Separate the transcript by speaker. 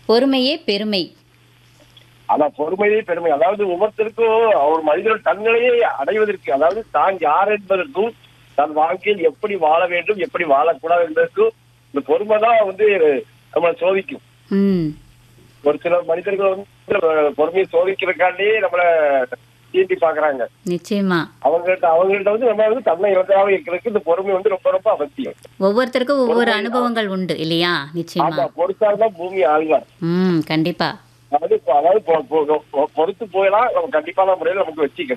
Speaker 1: பொறுமையே பெருமை
Speaker 2: ஆனா பொறுமையே பெருமை அதாவது ஒவ்வொருத்தருக்கும் ஒரு மனிதர் தன்னிலையை அடைவதற்கு அதாவது தான் யார் என்பதற்கும் தன் வாழ்க்கையில் எப்படி வாழ வேண்டும் எப்படி வாழக்கூடாது என்பதற்கும் இந்த பொறுமை தான் வந்து நம்மளை சோதிக்கும்
Speaker 1: ம்
Speaker 2: ஒரு சில மனிதர்கள் வந்து பொறுமையை சோதிக்கிறதுக்காண்டே நம்மள தீண்டி பாக்குறாங்க
Speaker 1: நிச்சயமா
Speaker 2: அவங்கள்ட்ட அவங்கள்ட்ட வந்து நம்ம வந்து தன்னை இழந்தாம இருக்கிறதுக்கு இந்த பொறுமை வந்து ரொம்ப ரொம்ப அவசியம்
Speaker 1: ஒவ்வொருத்தருக்கும் ஒவ்வொரு அனுபவங்கள் உண்டு இல்லையா நிச்சயமா
Speaker 2: ஆமா பொறுத்தால்தான் பூமி ஆழ்வார்
Speaker 1: ம் கண்டிப்பா
Speaker 2: அதாவது அதாவது பொ- பொ- பொ- பொறுத்து போயெல்லாம் நம்ம கண்டிப்பான முறையில் நமக்கு வச்சுக்கணும்